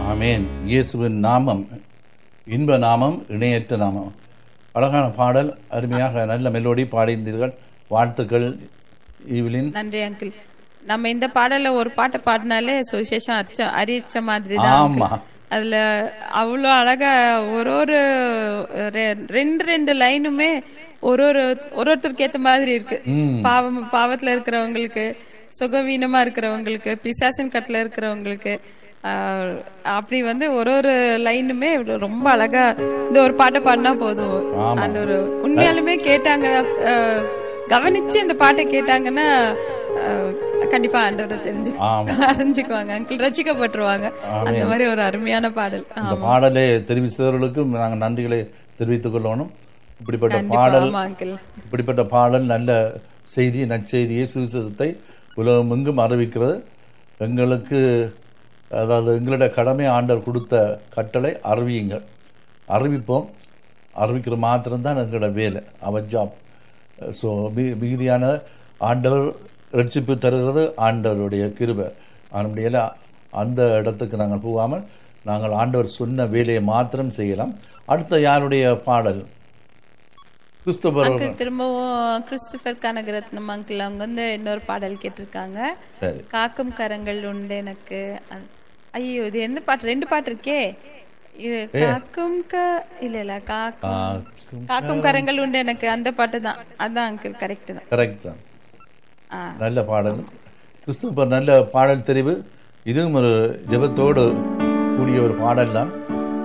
ஆமேன் இயேசுவின் நாமம் இன்ப நாமம் இணையற்ற நாமம் அழகான பாடல் அருமையாக நல்ல மெலோடி பாடியிருந்தீர்கள் வாழ்த்துக்கள் ஈவிலின் நன்றி அங்கிள் நம்ம இந்த பாடல்ல ஒரு பாட்டை பாடினாலே சுவிசேஷம் அரிச்ச அரிச்ச மாதிரி தான் ஆமா. uncle. அதுல அவ்வளோ அழகா ஒரு ஒரு ரெ- ரெண்டு ரெண்டு லைனுமே ஒரு ஒரு ஒரு ஒருத்தருக்கு ஏத்த மாதிரி இருக்கு பாவம் பாவத்துல இருக்கிறவங்களுக்கு சுகவீனமா இருக்கிறவங்களுக்கு பிசாசின் கட்டுல இருக்கிறவங்களுக்கு ஆஹ், அப்படி வந்து ஒரு ஒரு லைனுமே ரொம்ப அழகா இந்த ஒரு பாட்டை பாடினா போதும் அந்த ஒரு உண்மையாலுமே கேட்டாங்க ஆஹ், கவனிச்சு இந்த பாட்டை கேட்டாங்கன்னா ஆஹ், கண்டிப்பா ஆண்டவரை தெரிஞ்சு ஆமா. அறிஞ்சுக்குவாங்க அங்கிள் ரசிக்கப்பட்டுருவாங்க அந்த மாதிரி ஒரு அருமையான பாடல் ஆ, இந்த பாடலை தெரிவித்தவர்களுக்கும் நாங்கள் நன்றிகளை தெரிவித்துக் கொள்ளணும் இப்படிப்பட்ட பாடல் ஆமா அங்கிள் இப்படிப்பட்ட பாடல் நல்ல செய்தி நற்செய்தியை சுவிசேஷத்தை உலகமெங்கும் அறிவிக்கிறது எங்களுக்கு அதாவது எங்களுடைய கடமை ஆண்டவர் கொடுத்த கட்டளை அறிவியுங்கள் அறிவிப்போம் அறிவிக்கிற மாத்திரம்தான் எங்களோட வேலை அவர் ஜாப் ஸோ மிகுதியான ஆண்டவர் ரட்சிப்பு தருகிறது ஆண்டவருடைய கிருபை நம்முடைய அந்த இடத்துக்கு நாங்கள் போகாமல் நாங்கள் ஆண்டவர் சொன்ன வேலையை மாத்திரம் செய்யலாம் அடுத்த யாருடைய பாடல் கிறிஸ்துவர் அங்கிள் திரும்பவும் கிறிஸ்டபர் கனகரத்னம் அங்கிள் அவங்க வந்து இன்னொரு பாடல் கேட்டிருக்காங்க சரி காக்கும் கரங்கள் உண்டு எனக்கு அ- ஐயோ இது எந்த பாட்டு ரெண்டு பாட்டு இருக்கே இது காக்கும் க இல்ல இல்ல காக்கும் காக்கும் காக்கும் கரங்கள் உண்டு எனக்கு அந்த பாட்டு தான் அதான் அங்கிள் கரெக்ட் தான் கரெக்ட் தான் ஆ. நல்ல பாடல் கிறிஸ்துவர் நல்ல பாடல் தெரிவு இதுவும் ஒரு ஜெபத்தோடு கூடிய ஒரு பாடல் தான்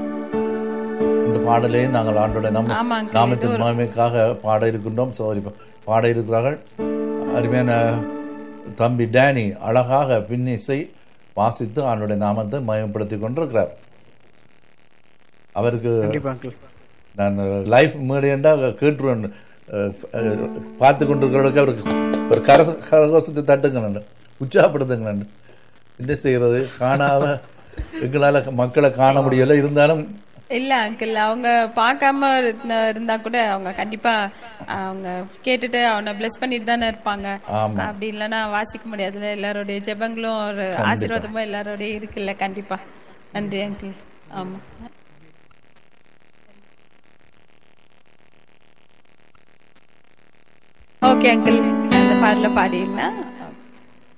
இந்த பாடலே நாங்கள் ஆண்டோட நம்ம ஆமா uncle. நாமத்தின் மகிமைக்காக பாட இருக்கின்றோம் சோதரி பாட இருக்கிறார்கள் அருமையான தம்பி டேனி அழகாக பின்னிசை வாசித்து ஆண்டோட நாமத்தை மயமப்படுத்திக் கொண்டிருக்கிறார் அவருக்கு கண்டிப்பா அங்கிள் நான் லைஃப் மேடையண்டா கேட்டுருவேன் அஹ், அஹ், பார்த்து கொண்டிருக்கிறவர்களுக்கு அவருக்கு ஒரு கர கரகோஷத்தை தட்டுங்க உற்சாகப்படுத்துங்க என்ன செய்யறது காணாத எங்களால மக்களை காண முடியல இருந்தாலும் இல்ல அங்கிள் அவங்க பார்க்காம இருந்த- இருந்தா கூட அவங்க கண்டிப்பா அவங்க கேட்டுட்டு அவனை பிளஸ் பண்ணிட்டு தானே இருப்பாங்க ஆமா. அப்படி இல்லைன்னா வாசிக்க முடியாதுல்ல எல்லாருடைய ஜெபங்களும் ஒரு ஆசீர்வாதமும் எல்லாரோடய இருக்குல்ல கண்டிப்பா நன்றி அங்கிள் ஆமா ஓகே அங்கிள் அந்த பாடல பாடிடலாம்